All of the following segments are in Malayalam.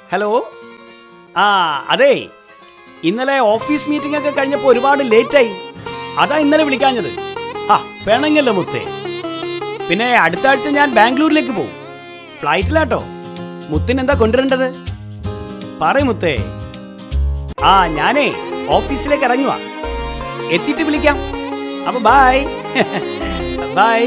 ഹലോ ആ അതെ ഇന്നലെ ഓഫീസ് മീറ്റിംഗ് ഒക്കെ കഴിഞ്ഞപ്പോൾ ഒരുപാട് ലേറ്റായി അതാ ഇന്നലെ വിളിക്കാഞ്ഞത് ആ വേണമെങ്കല്ലോ മുത്തേ പിന്നെ അടുത്ത ആഴ്ച ഞാൻ ബാംഗ്ലൂരിലേക്ക് പോകും ഫ്ലൈറ്റിലാട്ടോ മുത്തിന് എന്താ കൊണ്ടുവരേണ്ടത് പറയും മുത്തേ ആ ഞാനേ ഓഫീസിലേക്ക് ഇറങ്ങുക എത്തിയിട്ട് വിളിക്കാം അപ്പൊ ബായ് ബായ്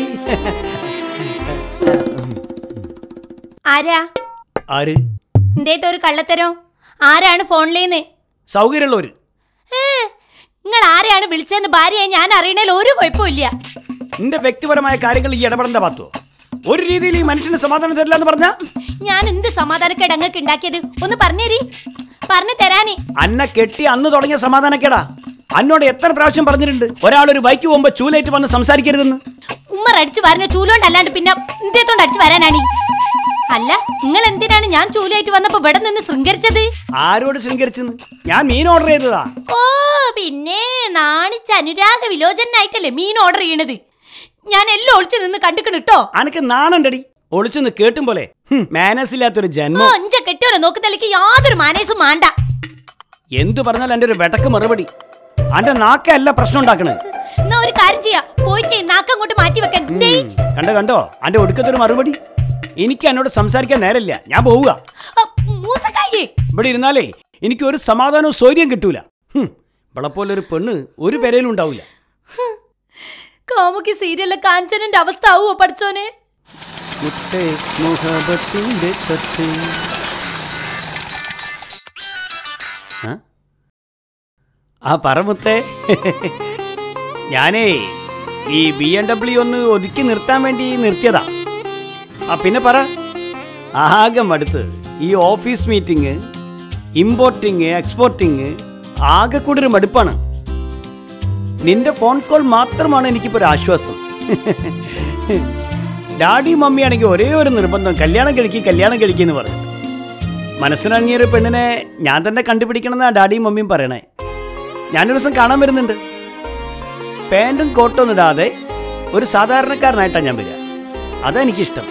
ആരാ ആര് എന്തേത്ത ഒരു കള്ളത്തരോ ആരാണ് ഫോണിലേന്ന് സൗകര്യമുള്ളവര് നിങ്ങൾ ആരെയാണ് വിളിച്ചതെന്ന് ഭാര്യയെ ഞാൻ അറിയണേൽ ഒരു കുഴപ്പമില്ല നിന്റെ വ്യക്തിപരമായ കാര്യങ്ങൾ ഈ ഇടപെടേണ്ട പാത്തോ ഒരു രീതിയിൽ ഈ മനുഷ്യന് സമാധാനം തരില്ല എന്ന് പറഞ്ഞ ഞാൻ എന്ത് സമാധാനക്കേട് അങ്ങക്ക് ഉണ്ടാക്കിയത് ഒന്ന് പറഞ്ഞേരി പറഞ്ഞു തരാനേ അന്ന കെട്ടി അന്ന് തുടങ്ങിയ സമാധാനക്കേടാ അന്നോട് എത്ര പ്രാവശ്യം പറഞ്ഞിട്ടുണ്ട് ഒരാൾ ഒരു ബൈക്ക് പോകുമ്പോ ചൂലേറ്റ് വന്ന് സംസാരിക്കരുതെന്ന് ഉമ്മർ അടിച്ചു വരുന്ന ചൂലോണ്ടല്ലാണ്ട് പിന്നെ എന്തേത്തോണ്ട് അടിച്ചു വരാനാണീ അല്ല നിങ്ങൾ എന്തിനാണ് ഞാൻ ചൂലായിട്ട് വന്നപ്പോ ഇവിടെ നിന്ന് ശൃംഗരിച്ചത് ആരോട് ശൃംഗരിച്ചെന്ന് ഞാൻ മീൻ ഓർഡർ ചെയ്തതാ ഓ പിന്നെ നാണിച്ച അനുരാഗ വിലോചനായിട്ടല്ലേ മീൻ ഓർഡർ ചെയ്യണത് ഞാൻ എല്ലാം ഒളിച്ചു നിന്ന് കണ്ടിക്കണ് കേട്ടോ അനക്ക് നാണണ്ടടി ഒളിച്ചെന്ന് കേട്ടും പോലെ മാനസ് ഇല്ലാത്തൊരു ഓ ജന്മം അഞ്ച കെട്ടിയോനെ നോക്കി തലക്ക് യാതൊരു മാനേസും മാണ്ട എന്തു പറഞ്ഞാൽ എന്റെ ഒരു വെടക്ക് മറുപടി അന്റെ നാക്കല്ല പ്രശ്നം ഉണ്ടാക്കണത് എന്നാ ഒരു കാര്യം ചെയ്യാ പോയിട്ട് നാക്കങ്ങോട്ട് മാറ്റി വെക്കാൻ ദേ, കണ്ടോ കണ്ടോ അന്റെ ഒടുക്കത്തൊരു മറുപടി എനിക്ക് എന്നോട് സംസാരിക്കാൻ നേരമില്ല ഞാൻ പോവുക ആ, മൂസക്കായേ ഇവിടെ ഇരുന്നാലേ എനിക്ക് ഒരു സമാധാനവും സൗര്യം കിട്ടൂല ഇവളെപ്പോലെ ഒരു പെണ്ണ് ഒരു പെരയിലും ഉണ്ടാവില്ല കാമുക്കി സീരിയലിലെ കാഞ്ചനന്റെ അവസ്ഥ ആവുമോ പഠിച്ചോനെ മുത്തേ മുഹബത്തിന്റെ തട്ട് ആ? ആ പറ മുത്തേ ഞാനേ ഈ ബി എം ഡബ്ല്യു ഒന്ന് ഒതുക്കി നിർത്താൻ വേണ്ടി നിർത്തിയതാ ആ പിന്നെ പറ ആകെ മടുത്ത് ഈ ഓഫീസ് മീറ്റിംഗ് ഇമ്പോർട്ടിങ് എക്സ്പോർട്ടിങ് ആകെ കൂടി ഒരു മടുപ്പാണ് നിന്റെ ഫോൺ കോൾ മാത്രമാണ് എനിക്കിപ്പോ ഒരു ആശ്വാസം ഡാഡി മമ്മിയാണെങ്കിൽ ഒരേ ഒരു നിർബന്ധം കല്യാണം കഴിക്കി കല്യാണം കഴിക്കുന്നു പറഞ്ഞു മനസ്സിനിറങ്ങിയ ഒരു പെണ്ണിനെ ഞാൻ തന്നെ കണ്ടുപിടിക്കണമെന്നാണ് ഡാഡിയും മമ്മിയും പറയണേ ഞാനൊരു ദിവസം കാണാൻ വരുന്നുണ്ട് പാൻറ്റും കോട്ടൊന്നും ഇടാതെ ഒരു സാധാരണക്കാരനായിട്ടാണ് ഞാൻ വരിക അതാ എനിക്കിഷ്ടം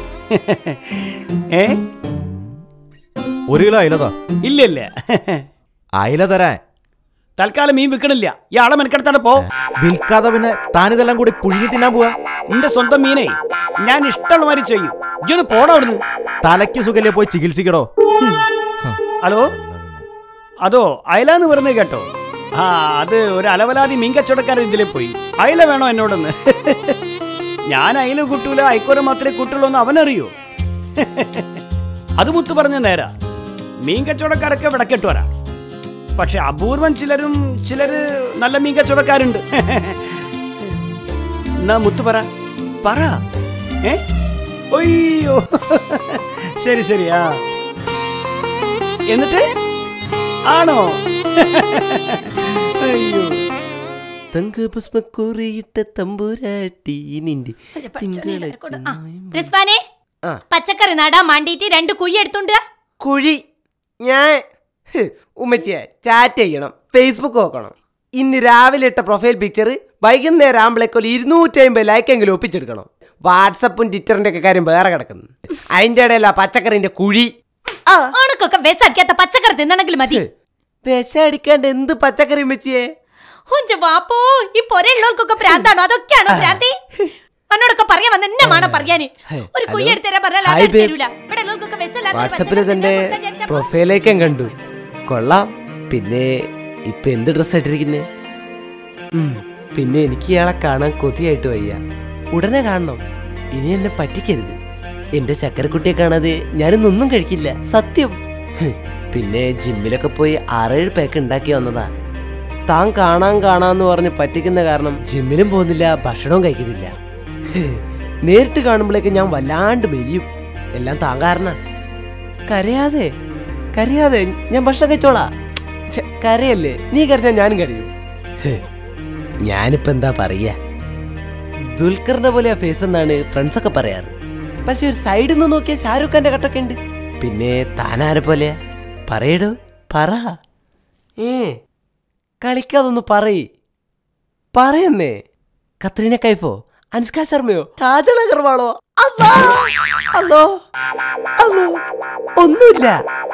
ഏ ഒരു കിലോ അയിലതാ ഇല്ല ഇല്ല അയില തരാൻ തൽക്കാലം മീൻ വിൽക്കണില്ല ഈ ആളെ മെനക്കെടുത്താണ് പോ വിൽക്കാതെ പിന്നെ താനിതെല്ലാം കൂടി പുഴുങ്ങി തിന്നാൻ പോവാ നിന്റെ സ്വന്തം മീനെ ഞാൻ ഇഷ്ടമുള്ള മാതിരി ചെയ്യും ഇജൊന്ന് പോടാ അവിടുന്ന് തലയ്ക്ക് സുഖല്ലേ പോയി ചികിത്സിക്കടോ ഹലോ അതോ അയല എന്ന് പറഞ്ഞത് കേട്ടോ ആ അത് ഒരു അലവലാതി മീൻ കച്ചവടക്കാരൻ ഇതിലെ പോയി അയല വേണോ എന്നോടൊന്ന് ഞാൻ അയല കൂട്ടൂല അയക്കോര മാത്രമേ കൂട്ടുള്ളൂ എന്ന് അവനറിയോ അത് മുത്ത് പറഞ്ഞ നേരാ മീൻ കച്ചവടക്കാരൊക്കെ വിടക്കെട്ട് വരാം പക്ഷെ അപൂർവം ചിലരും ചിലര് നല്ല മീൻ കച്ചവടക്കാരുണ്ട് എന്നാ മുത്ത് പറ പറ ഏ ഒയ്യോ ശരി ശരി ആ എന്നിട്ട് ആണോ അയ്യോ തങ്കപുഷ്പക്കുറിയിട്ട തമ്പുരാട്ടി നിന്റെ ആ, റിസ്വാനെ ആ. പച്ചക്കറി നടാൻ മാണ്ടിയിട്ട് രണ്ട് കുയ്യ എടുത്തുണ്ട് വാ. കുഴി ഞാൻ ഹ്, ഉമ്മച്ചിയെ ചാറ്റ് ചെയ്യണം ഫേസ്ബുക്ക് നോക്കണം ഇന്ന് രാവിലെ ഇട്ട പ്രൊഫൈൽ പിക്ചർ വൈകുന്നേരം ആകുമ്പോഴേക്കും ഒരു ഇരുന്നൂറ്റി അമ്പത് ലൈക്കെങ്കിലും ഒപ്പിച്ചെടുക്കണം വാട്സപ്പും ട്വിറ്ററിന്റെ ഒക്കെ കാര്യം വേറെ കിടക്കുന്നു അതിന്റെ ഇടയിൽ ആ പച്ചക്കറിന്റെ കുഴി ആ ഉണക്കൊക്കെ വിസടിക്കാത്ത പച്ചക്കറി തിന്നണമെങ്കിൽ മതി വിശ അടിക്കാണ്ട് എന്ത് പച്ചക്കറി ഉമ്മച്ചിയെ ഹുഞ്ച വാപ്പോ ഈ പൊരയുള്ളവർക്കൊക്കെ ഭ്രാന്താണോ അതൊക്കെയാണോ ഭ്രാന്തി എന്നോടൊക്കെ പറയാൻ വന്ന എന്നെ വേണം പറയാന് ഒരു കുയ്യ എടുത്ത് തരാൻ പറഞ്ഞാൽ ഹായ് അത് ബേബ്. തരൂല ഇവിടെ ഉള്ളവർക്കൊക്കെ വിസമില്ലാത്ത വാട്സപ്പിൽ പച്ചക്കറി തന്റെ തിന്നാൻ കൊടുക്കാൻ വിചാരിച്ചപ്പോ- പ്രൊഫൈലേക്ക് ഞാൻ കണ്ടു കൊള്ളാം പിന്നെ ഇപ്പൊ എന്ത് ഡ്രസ് ഇട്ടിരിക്കുന്നേ പിന്നെ എനിക്ക് ഇയാളെ കാണാൻ കൊതിയായിട്ട് വയ്യ ഉടനെ കാണണം ഇനി എന്നെ പറ്റിക്കരുത് എന്റെ ചക്കരക്കുട്ടിയെ കാണാതെ ഞാനിന്നൊന്നും കഴിക്കില്ല സത്യം ഹ്, പിന്നെ ജിമ്മിലൊക്കെ പോയി ആറേഴ് പേക്ക് ഉണ്ടാക്കി വന്നതാ താൻ കാണാൻ കാണാന്ന് പറഞ്ഞ് പറ്റിക്കുന്ന കാരണം ജിമ്മിലും പോകുന്നില്ല ഭക്ഷണവും കഴിക്കുന്നില്ല ഹ്, നേരിട്ട് കാണുമ്പോഴേക്ക് ഞാൻ വല്ലാണ്ട് മെലിയും എല്ലാം താൻ കാരണ കരയാതെ കരയാതെ ഞാൻ ഭക്ഷണം കഴിച്ചോളാ ഛെ, കരയല്ലേ നീ കരഞ്ഞാൽ ഞാനും കരയും ഹ്, ഞാനിപ്പോ എന്താ പറയാ ദുൽഖറിന്റെ പോലെ ആ ഫേസ് എന്നാണ് ഫ്രണ്ട്സ് ഒക്കെ പറയാറ് പക്ഷെ ഒരു സൈഡിൽ നിന്ന് നോക്കിയാൽ ഷാരൂഖ് ഖാന്റെ കട്ടൊക്കെ ഉണ്ട് പിന്നെ താനാരെ പോലെയാ പറയടോ പറ ഏ കളിക്കാതൊന്ന് പറയ് പറയുന്നേ കത്രീന കൈഫോ അനുഷ്ക ശർമ്മയോ കാജൽ അഗർവാളോ അല്ലോ അല്ലോ അല്ലോ ഒന്നുമില്ല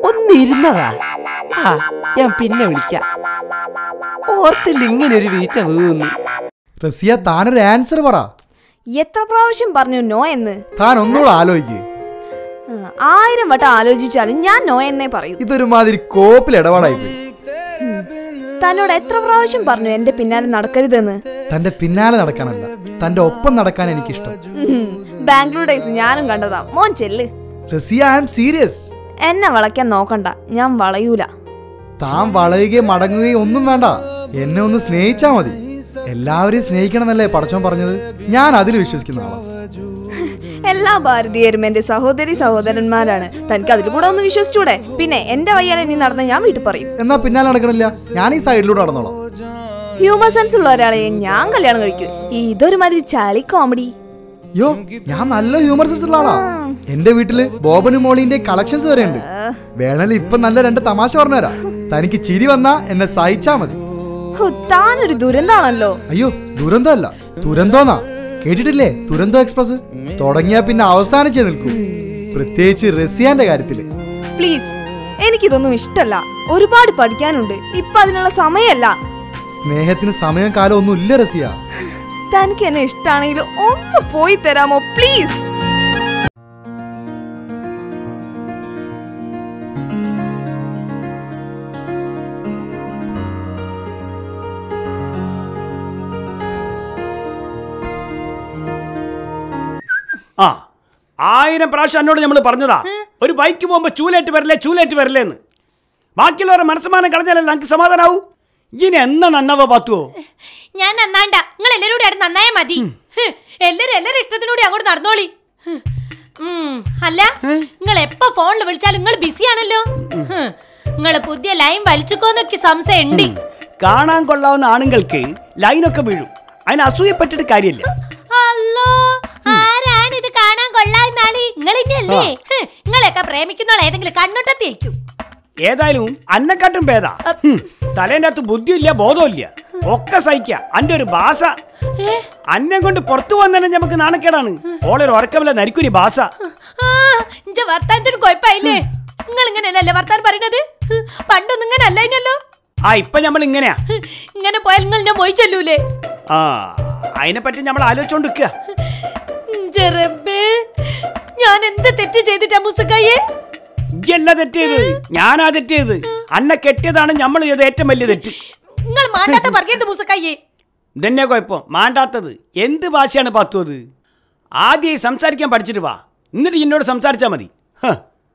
ഒന്നിരുന്നതാ ആ ഞാൻ പിന്നെ വിളിക്കാം ഓർത്തില്ല ഇങ്ങനെ ഒരു വീഴ്ച വീഴുന്നു റസിയ താനൊരു ആൻസർ പറ എത്ര പ്രാവശ്യം പറഞ്ഞു നോ എന്ന് താൻ ഒന്നുകൂടെ ആലോചിക്ക് ആ, ആയിരം വട്ടം ആലോചിച്ചാലും ഞാൻ നോ എന്നേ പറയൂ ഇതൊരുമാതിരി കോപ്പിൽ ഇടപാടായി പോയി തന്നോട് എത്ര പ്രാവശ്യം പറഞ്ഞു എന്റെ പിന്നാലെ നടക്കരുതെന്ന് തന്റെ പിന്നാലെ നടക്കാനല്ല തന്റെ ഒപ്പം നടക്കാൻ എനിക്കിഷ്ടം ഉം, ബാംഗ്ലൂർ ഡേയ്സ് ഞാനും കണ്ടതാ മോൻ ചെല്ല് റസിയ ഐ ആം സീരിയസ് എന്നെ വളയ്ക്കാൻ നോക്കണ്ട ഞാൻ വളയൂല താൻ വളയുകയും മടങ്ങുകയും ഒന്നും വേണ്ട എന്നെ ഒന്ന് സ്നേഹിച്ചാ മതി എല്ലാവരെയും സ്നേഹിക്കണമെന്നല്ലേ പടച്ചോൻ പറഞ്ഞത് ഞാൻ അതിൽ വിശ്വസിക്കുന്ന ആളാണ് എല്ലാ ഭാരതീയരും എന്റെ സഹോദരി സഹോദരന്മാരാണ് തനിക്ക് അതിൽ കൂടെ ഒന്ന് വിശ്വസിച്ചൂടെ പിന്നെ എന്റെ വയ്യാലെ നീ നടന്ന ഞാൻ വീട്ടിൽ പറയും എന്നാ പിന്നാലെ നടക്കണില്ല ഞാൻ ഈ സൈഡിലൂടെ നടന്നോളാം ഹ്യൂമർ സെൻസ് ഉള്ള ഒരാളെ ഞാൻ കല്യാണം കഴിക്കൂ ഇതൊരു മാതിരി ചളി കോമഡി യോ ഞാൻ നല്ല ഹ്യൂമർ സെൻസ് ഉള്ള ആളാ എന്റെ വീട്ടില് ബോബനും മോളിന്റെ കളക്ഷൻസ് വരെ ഉണ്ട് വേണേൽ ഇപ്പൊ നല്ല രണ്ട് തമാശ പറഞ്ഞുതരാ തനിക്ക് ചിരി വന്നാ എന്നെ സഹിച്ചാ മതി ഹോ, താനൊരു ദുരന്താണല്ലോ അയ്യോ ദുരന്തമല്ല ദുരന്തോന്നാ കേട്ടിട്ടില്ലേ ദുരന്തോ എക്സ്പ്രസ് തുടങ്ങിയാ പിന്നെ അവസാനിച്ചേ നിൽക്കൂ പ്രത്യേകിച്ച് റസിയാന്റെ കാര്യത്തില് പ്ലീസ് എനിക്കിതൊന്നും ഇഷ്ടല്ല ഒരുപാട് പഠിക്കാനുണ്ട് ഇപ്പൊ അതിനുള്ള സമയമല്ല സ്നേഹത്തിന് സമയം കാലം ഒന്നും ഇല്ല റസിയ തനിക്ക് എന്നെ ഇഷ്ടാണെങ്കിൽ ഒന്ന് പോയി തരാമോ പ്ലീസ് ആ ആയിരം പ്രാവശ്യം എന്നോട് നമ്മൾ പറഞ്ഞതാ ഒരു ബൈക്ക് പോകുമ്പോ ചൂലേറ്റ് വരില്ലേ ചൂലേറ്റ് വരില്ലേ എന്ന് ബാക്കിയുള്ളവരുടെ മനസ്സമാനം കളഞ്ഞാലല്ലേ നമുക്ക് സമാധാനാവൂ ഇനി എന്നാ നന്നാവോ പാത്തുവോ ഞാൻ നന്നാണ്ട നിങ്ങൾ എല്ലാരും കൂടി അവിടെ നന്നായാ മതി ഹ്, എല്ലാരും എല്ലാരും ഇഷ്ടത്തിനൂടി അങ്ങോട്ട് നടന്നോളി ഹ്. ഉം, അല്ല നിങ്ങൾ എപ്പോ ഫോണിൽ വിളിച്ചാലും നിങ്ങൾ ബിസി ആണല്ലോ നിങ്ങൾ പുതിയ ലൈൻ വലിച്ചുക്കോന്നൊക്കെ സംശയം ഉണ്ട് കാണാൻ കൊള്ളാവുന്ന ആണുങ്ങൾക്ക് ലൈനൊക്കെ വീഴും അതിന് അസൂയപ്പെട്ടിട്ട് കാര്യമില്ല അല്ലോ ആരാണ് ഇത് കാണാൻ കൊള്ളാവുന്ന ആളി നിങ്ങൾ ഇനിയല്ലേ നിങ്ങളെയൊക്കെ പ്രേമിക്കുന്നോൾ ഏതെങ്കിലും കണ്ണോട്ടത്തേക്കും ഏതായാലും അന്നക്കാട്ടും ഭേദ തലേൻ്റെ അകത്ത് ബുദ്ധിയില്ല ബോധമില്ല ഒക്കെ സഹിക്ക അന്റെ ഒരു ഭാഷ അന്നെ കൊണ്ട് പുറത്തു വന്നെ നമുക്ക് നാണക്കേടാണ് ഓളൊരു ഉറക്കമില്ല നരിക്കുനി ഭാഷ ആ ഇന്റെ വർത്താനത്തിന് കുഴപ്പമില്ലേ നിങ്ങൾ ഇങ്ങനെയല്ലേ വർത്താനം പറയണത് ഹ്, പണ്ടൊന്നും ഇങ്ങനെ അല്ലായിനല്ലോ ആ ഇപ്പൊ നമ്മൾ ഇങ്ങനെയാ ഹ്, ഇങ്ങനെ പോയാൽ നിങ്ങൾ ഞാൻ പോയി ചെല്ലൂലേ ആ അതിനെ പറ്റി നമ്മൾ ആലോചിച്ചോണ്ട് നിൽക്കുക ജെറബേ ഞാൻ എന്ത് തെറ്റ് ചെയ്തിട്ടാ മുസക്കായെ ഇയ്യല്ല തെറ്റ് ചെയ്തത് ഞാനാ തെറ്റ് ചെയ്തത് അന്നെ കെട്ടിയതാണ് നമ്മൾ ചെയ്ത ഏറ്റവും വലിയ തെറ്റ് നിങ്ങൾ മാണ്ടാത്ത പറയരുത് മുസക്കായെ ഇതന്നെ കുഴപ്പം മാണ്ടാത്തത് എന്ത് ഭാഷയാണ് പത്തുവത് ആദ്യം ഈ സംസാരിക്കാൻ പഠിച്ചിട്ട് വാ എന്നിട്ട് എന്നോട് സംസാരിച്ചാൽ മതി ഹ.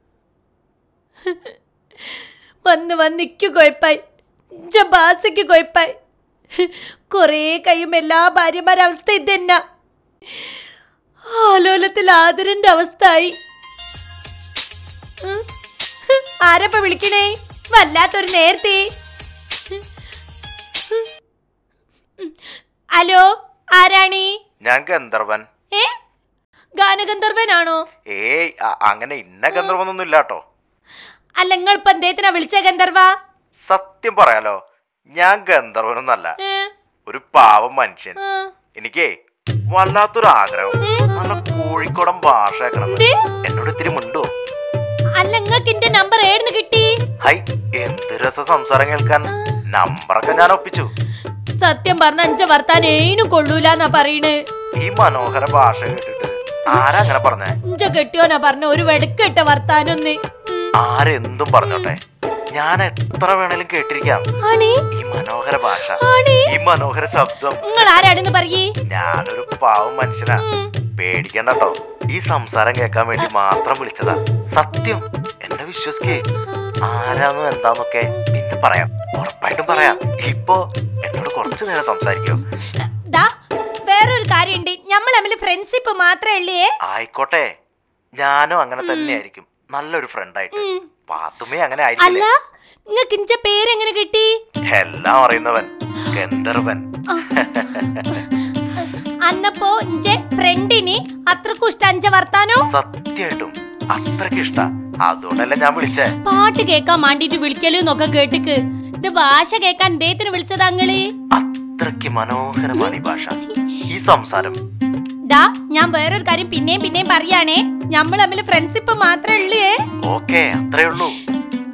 വന്ന് വന്നിക്ക് കുഴപ്പായി ഇഞ്ച ബാസയ്ക്ക് കുഴപ്പായി കൊറേ കഴിയും എല്ലാ ഭാര്യമാരുടെ അവസ്ഥ ഇതെന്നാ ആലോലത്തിൽ ആദരന്റെ അവസ്ഥ ആയി ഉം. ആരപ്പ വിളിക്കണേ വല്ലാത്തൊരു നേരത്തെ ഹലോ ആരാണീ ഞാൻ ഗന്ധർവൻ ഏ ഗാനഗന്ധർവനാണോ ഏയ് അ- അങ്ങനെ ഇന്ന ഗന്ധർവൊന്നും ഇല്ല കേട്ടോ അല്ല നിങ്ങൾ ഇപ്പൊ എന്തേത്തിനാ വിളിച്ച ഗന്ധർവ സത്യം പറയാലോ ഞാൻ ഗന്ധർവനൊന്നല്ല ഏ? ഒരു പാവം മനുഷ്യൻ ആ. എനിക്കേ വല്ലാത്തൊരു ആഗ്രഹം നല്ല കോഴിക്കോടൻ ഭാഷ കേൾക്കണം ദേ. എന്നോട് ഇത്തിരി മുണ്ടോ അല്ല നിങ്ങൾക്ക് എന്റെ നമ്പർ ഏടുന്ന് കിട്ടി ഹൈ എന്ത് രസ സംസാരം കേൾക്കാൻ നമ്പറൊക്കെ ഞാൻ ഒപ്പിച്ചു സത്യം പറഞ്ഞ അഞ്ച വർത്താൻ ഏനും കൊള്ളൂലെന്നാ പറയണ് ഈ മനോഹര ഭാഷ കേട്ടിട്ട് ആരാ അങ്ങനെ പറഞ്ഞേ ഇഞ്ച കെട്ടിയോനാ പറഞ്ഞ ഒരു വെടുക്കിട്ട വർത്താനൊന്ന് ആരെന്തും പറഞ്ഞോട്ടെ ഞാൻ എത്ര വേണേലും കേട്ടിരിക്കാം ആണേ ഈ മനോഹര ഭാഷ ആണേ ഈ മനോഹര ശബ്ദം നിങ്ങൾ ആരാണെന്ന് പറയേ ഞാനൊരു പാവം മനുഷ്യനാ പേടിക്കണ്ട കേട്ടോ ഈ സംസാരം കേൾക്കാൻ വേണ്ടി മാത്രം വിളിച്ചതാ സത്യം എന്നെ വിശ്വസിക്കേ ആരാന്നും എന്താന്നൊക്കെ പിന്നെ പറയാം ഉറപ്പായിട്ടും പറയാം ഇപ്പൊ എന്നോട് കുറച്ചു നേരം സംസാരിക്കോ ദാ വേറൊരു കാര്യണ്ട് നമ്മൾ തമ്മിൽ ഫ്രണ്ട്ഷിപ്പ് മാത്രമേ ഉള്ളേ ആയിക്കോട്ടെ ഞാനും അങ്ങനെ തന്നെയായിരിക്കും നല്ലൊരു ഫ്രണ്ടായിട്ട് പാത്തുമ്മേ അങ്ങനെ അല്ല ആയിരിക്കില്ലേ നിങ്ങൾക്ക് ഇഞ്ച പേരെങ്ങനെ കിട്ടി എല്ലാം അറിയുന്നവൻ ഗന്ധർവൻ അന്നപ്പോ ഇഞ്ച ഫ്രണ്ടിന് അത്രക്കും ഇഷ്ടം അഞ്ച വർത്താനോ സത്യമായിട്ടും അത്രക്ക് ഇഷ്ട അതുകൊണ്ടല്ലേ ഞാൻ വിളിച്ചേ പാട്ട് കേക്കാൻ വേണ്ടിട്ട് വിളിക്കലെന്നൊക്കെ കേട്ടിക്ക് ഇത് ഭാഷ കേക്കാൻ ഇദ്ദേഹത്തിന് വിളിച്ചതാ അങ്ങള് അത്രക്ക് മനോഹരമാണ് ഈ ഭാഷ ഈ സംസാരം ദാ ഞാൻ വേറൊരു കാര്യം പിന്നെയും പിന്നെയും പറയാണേ നമ്മൾ തമ്മിൽ ഫ്രണ്ട്ഷിപ്പ് മാത്രമേ ഉള്ളേ ഓക്കെ അത്രേ ഉള്ളൂ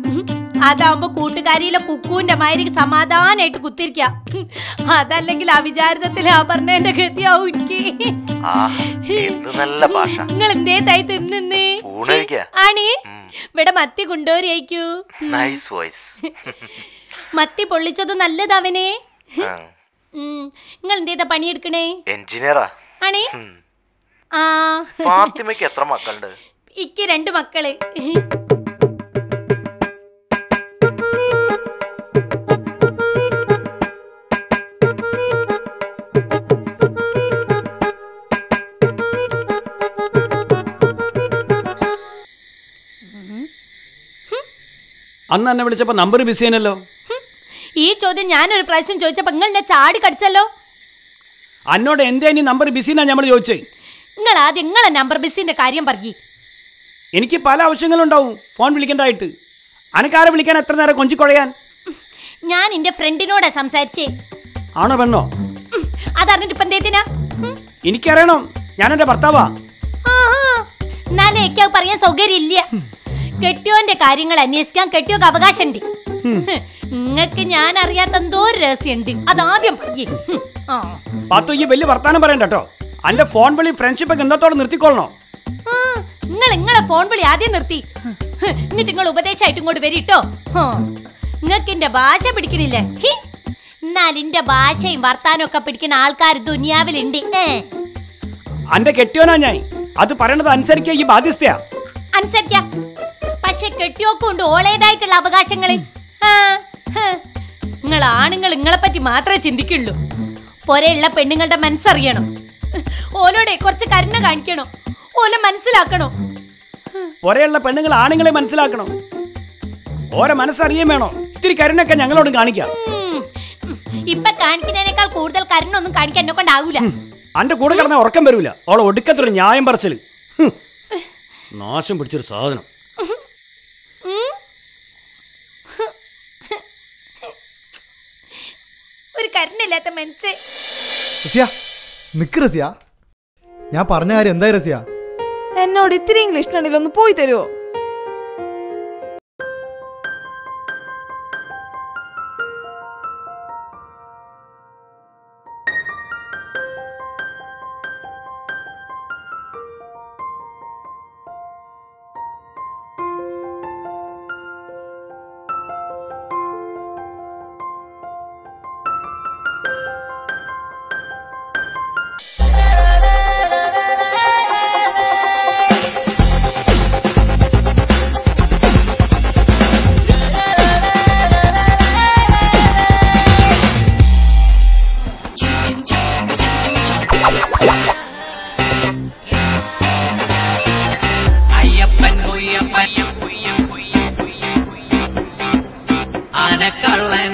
അതാവുമ്പോ കൂട്ടുകാരിയിലെ കുക്കുവിന്റെ മാതിരി സമാധാനായിട്ട് കുത്തിരിക്ക അതല്ലെങ്കിൽ അവിചാരിതത്തിൽ ആഭരണന്റെ ഗതിയാവും എനിക്ക് ആ എന്ത് നല്ല ഭാഷ നിങ്ങൾ എന്തേ തൈ തിന്നേ ഊണഴിക്ക ആണി ഇവിടെ മത്തി കൊണ്ടുവരിക്കൂ നൈസ് വോയിസ് മത്തി പൊള്ളിച്ചത് നല്ലതവനെ നിങ്ങൾ എന്തേതാ പണിയെടുക്കണേ എഞ്ചിനീയറാ ആണി ആ ഫാത്തിമയ്ക്ക് എത്ര മക്കളുണ്ട് ഇക്ക് രണ്ട് മക്കള് അന്ന് എന്നെ വിളിച്ചപ്പോ നമ്പർ ബിസി ആണല്ലോ ഈ ചോദ്യം ഞാനൊരു പ്രാവശ്യം ചോദിച്ചപ്പോ നിങ്ങൾ എന്നെ ചാടി കടിച്ചല്ലോ അന്നോട് എന്തേ ഇനി നമ്പർ ബിസി എന്നാ നമ്മൾ ചോദിച്ചേ നിങ്ങൾ ആദ്യം നിങ്ങളെ നമ്പർ ബിസിന്റെ കാര്യം പറയ് എനിക്ക് പല ആവശ്യങ്ങളുണ്ടാവും ഫോൺ വിളിക്കണ്ടായിട്ട് അനക്കാരെ വിളിക്കാൻ എത്ര നേരം കൊഞ്ചിക്കൊഴയാൻ ഞാൻ എന്റെ ഫ്രണ്ടിനോടാ സംസാരിച്ചേ ആണോ പെണ്ണോ ഉം, അതറിഞ്ഞിട്ട് ഇപ്പൊ എന്തേത്തിനാ ഉം. എനിക്കറിയണം ഞാൻ എൻ്റെ ഭർത്താവാ ആഹാ. എന്നാലേ എനിക്ക് അത് പറയാൻ സൗകര്യം ഇല്ല കെട്ടിയോന്റെ കാര്യങ്ങൾ അന്വേഷിക്കാൻ കെട്ടിയോക്ക് അവകാശമുണ്ട് നിങ്ങക്ക് ഞാൻ അറിയാത്ത എന്തോ ഒരു രഹസ്യമുണ്ട് അതാദ്യം പറയേ ഉം. ആ. പാത്തു ഈ വലിയ വർത്താനം പറയണ്ട കേട്ടോ എൻ്റെ ഫോൺ വിളി ഫ്രണ്ട്ഷിപ്പ് ഒക്കെ എന്നത്തോടെ നിർത്തിക്കൊള്ളണോ ആ, നിങ്ങൾ നിങ്ങളെ ഫോൺ വിളി ആദ്യം നിർത്തി ഹ്, എന്നിട്ട് നിങ്ങൾ ഉപദേശമായിട്ട് ഇങ്ങോട്ട് വരിട്ടോ നിങ്ങൾക്ക് എന്റെ ഭാഷ പിടിക്കണില്ലേ ഹി. എന്നാൽ എന്റെ ഭാഷയും വർത്താനം ഒക്കെ പിടിക്കുന്ന ആൾക്കാർ ദുനിയാവിലുണ്ട് ഏ എൻ്റെ കെട്ടിയോനാ ഞാൻ അത് പറയണത് അനുസരിക്കുക ഈ ബാധ്യസ്ഥയാ അനുസരിക്കാം പക്ഷെ കെട്ടിയോക്കും ഉണ്ട് ഓളേതായിട്ടുള്ള അവകാശങ്ങള് നിങ്ങൾ ആണുങ്ങൾ നിങ്ങളെ പറ്റി മാത്രമേ ചിന്തിക്കുള്ളൂ പൊരെയുള്ള പെണ്ണുങ്ങളുടെ മനസ്സറിയണം ഓലോടെ കുറച്ച് കരുണ കാണിക്കണം ഓലെ മനസ്സിലാക്കണം ഒരേയുള്ള പെണ്ണുങ്ങൾ ആണുങ്ങളെ മനസ്സിലാക്കണം ഓരോ മനസ്സറിയാൻ വേണോ ഇത്തിരി കരുണൊക്കെ ഞങ്ങളോട് കാണിക്കാം ഉം. ഉം. ഇപ്പൊ കാണിക്കുന്നതിനേക്കാൾ കൂടുതൽ കരുണൊന്നും കാണിക്കാൻ എന്നെ കൊണ്ടാവൂല അന്റെ കൂടെ കിടന്ന ഉറക്കം വരൂല അവളെ ഒടുക്കത്തൊരു ന്യായം പറച്ചില് ഹും. നാശം പിടിച്ചൊരു സാധനം ഒരു കരുണില്ലാത്ത മനസ്സ് റസിയ നിക്ക് റസിയ ഞാൻ പറഞ്ഞ കാര്യം എന്തായി റസിയ എന്നോട് ഇത്തിരി ഇംഗ്ലീഷ് ഉണ്ടെങ്കിൽ ഒന്ന് പോയി തരുമോ അയ്യപ്പൻ കുയ്യപ്പൻ ആനക്കള്ളൻ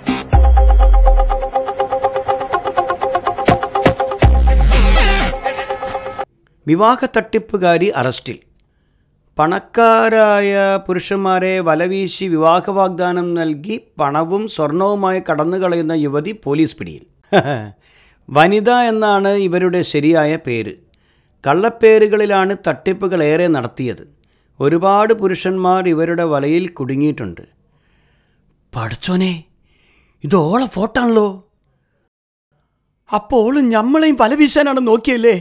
വിവാഹ തട്ടിപ്പുകാരി അറസ്റ്റിൽ പണക്കാരായ പുരുഷന്മാരെ വലവീശി വിവാഹ വാഗ്ദാനം നൽകി പണവും സ്വർണവുമായി കടന്നുകളയുന്ന യുവതി പോലീസ് പിടിയിൽ വനിത എന്നാണ് ഇവരുടെ ശരിയായ പേര് കള്ളപ്പേരുകളിലാണ് തട്ടിപ്പുകൾ ഏറെ നടത്തിയത് ഒരുപാട് പുരുഷന്മാർ ഇവരുടെ വലയിൽ കുടുങ്ങിയിട്ടുണ്ട് പഠിച്ചോനെ ഇത് ഓളെ ഫോട്ടാണല്ലോ അപ്പോൾ ഞമ്മളെയും വല വീശാനാണ് നോക്കിയല്ലേ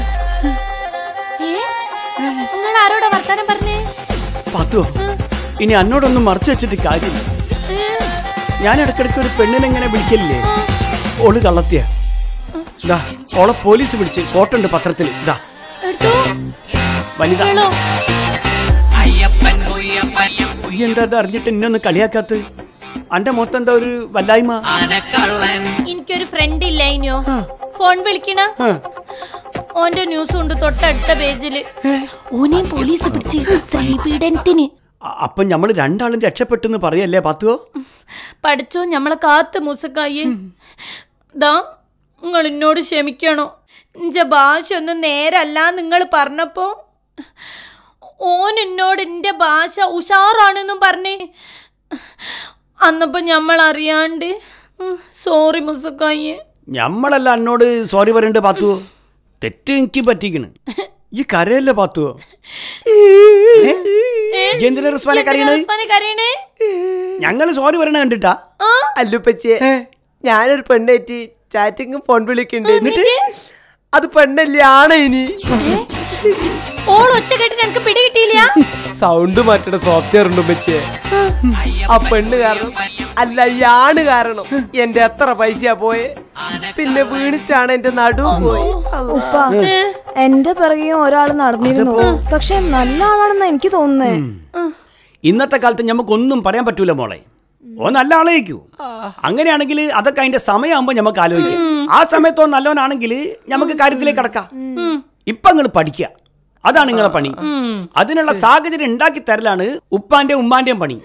നിങ്ങൾ ആരോടാ വർത്താനം പറഞ്ഞേ പത്തോ ഇനി എന്നോടൊന്നും മറച്ചു വെച്ചിട്ട് കാര്യമില്ല ഞാൻ ഇടയ്ക്കിടയ്ക്ക് ഒരു പെണ്ണിനെങ്ങനെ വിളിക്കലില്ലേ ഓള് കള്ളത്തിയ ദാ ഓളെ പോലീസ് പിടിച്ച് ഫോട്ടോ ഉണ്ട് പത്രത്തിൽ ദാ എടുത്തോ വനിത കേളോ അയ്യപ്പൻ കുയ്യപ്പൻ ഈ എന്താ ഇത് അറിഞ്ഞിട്ട് എന്നെ ഒന്ന് കളിയാക്കാത്ത അന്റെ മൊത്തം എന്താ ഒരു വല്ലായ്മ ആനക്കള്ളൻ എനിക്കൊരു ഫ്രണ്ട് ഇല്ല ഇനിയോ ഫോൺ വിളിക്കണ ആ, ഓന്റെ ന്യൂസ് ഉണ്ട് തൊട്ടടുത്ത പേജില് ഓനെയും പോലീസ് പിടിച്ച് സ്ത്രീ പീഡനത്തിന് അ- അപ്പം നമ്മൾ രണ്ടാളും രക്ഷപ്പെട്ടെന്ന് പറയല്ലേ പത്തുവോ പഠിച്ചോ ഞമ്മളെ കാത്ത് മുസക്കായി ദാ നിങ്ങൾ എന്നോട് ക്ഷമിക്കണോ ഇഞ്ച ഭാഷ ഒന്നും നേരല്ല നിങ്ങൾ പറഞ്ഞപ്പോ ഓൻ എന്നോട് എൻ്റെ ഭാഷ ഉഷാറാണെന്നും പറഞ്ഞേ അന്നപ്പോ ഞമ്മൾ അറിയാണ്ട് സോറി മുസക്കായി ഞമ്മളല്ല എന്നോട് സോറി പറയണ്ട് പാത്തുവോ തെറ്റ് എനിക്ക് പറ്റിക്കണ് ഈ കരയല്ലേ പാത്തുവോ ഏ എന്തിനാ റിസ്വാനെ കരയണത് ഉസ്മാനെ കരയണേ ഞങ്ങള് സോറി പറയണ കണ്ടിട്ടാ ആ അല്ലുപ്പച്ചേ ഞാനൊരു പെണ്ണേറ്റി ചാറ്റിങ്ങും ഫോൺ വിളിക്കണ്ട് എന്നിട്ട് അത് പെണ്ണല്ലേ ആണ് ഇനി ഓൾ ഒച്ച കേട്ടിട്ട് എനിക്ക് പിടി കിട്ടിയില്ല സൗണ്ട് മാറ്റണ സോഫ്റ്റ്വെയർ ഉണ്ട് ഉമ്മച്ചേ ആ പെണ്ണ് കാരണം അല്ല ഈ ആണ് കാരണം എന്റെ എത്ര പൈസ പോയെ പിന്നെ വീണിട്ടാണ് എന്റെ നടു പോയി ഉപ്പ എന്റെ പിറകെയും ഒരാൾ നടന്നിരുന്നു പക്ഷെ നല്ല ആളാണെന്ന് എനിക്ക് തോന്നുന്നേ ഇന്നത്തെ കാലത്ത് നമുക്കൊന്നും പറയാൻ പറ്റൂല മോളെ ഓ നല്ല ആളേക്കൂ അങ്ങനെയാണെങ്കിൽ അതൊക്കെ അതിന്റെ സമയമാകുമ്പോ നമുക്ക് ആലോചിക്കാം ആ സമയത്തോ നല്ലവനാണെങ്കിൽ നമുക്ക് കാര്യത്തിലേക്ക് കടക്കാം ഇപ്പൊ നിങ്ങൾ പഠിക്കുക അതാണ് നിങ്ങളെ പണി അതിനുള്ള സാഹചര്യം ഉണ്ടാക്കി തരലാണ് ഉപ്പാന്റെ ഉമ്മാന്റെയും പണി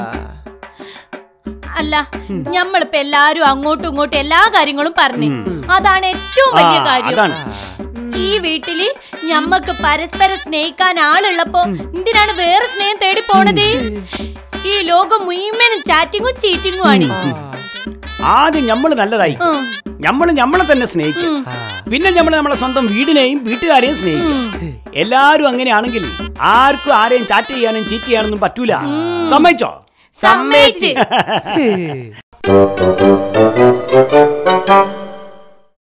അല്ല ഞമ്മളിപ്പോ എല്ലാരും അങ്ങോട്ടും ഇങ്ങോട്ടും എല്ലാ കാര്യങ്ങളും പറഞ്ഞു അതാണ് ഏറ്റവും വലിയ ആ, കാര്യം അതാണ്. ഈ വീട്ടില് ഞമ്മക്ക് പരസ്പരം സ്നേഹിക്കാൻ ആളുള്ളപ്പോ എന്തിനാണ് വേറെ സ്നേഹം തേടി പോണത് ഈ ലോകം മുഴുവനും ചാറ്റിങ്ങും ചീറ്റിങ്ങും ആണ് ആദ്യം നമ്മൾ നല്ലതായി നമ്മൾ നമ്മളെ തന്നെ സ്നേഹിക്കും പിന്നെ നമ്മൾ നമ്മളെ സ്വന്തം വീടിനെയും വീട്ടുകാരെയും സ്നേഹിക്കും എല്ലാരും അങ്ങനെയാണെങ്കിൽ ആർക്കും ആരെയും ചാറ്റ് ചെയ്യാനും ചീറ്റ് ചെയ്യാനൊന്നും പറ്റൂല സമ്മതിച്ചോ സമ്മതിച്ച്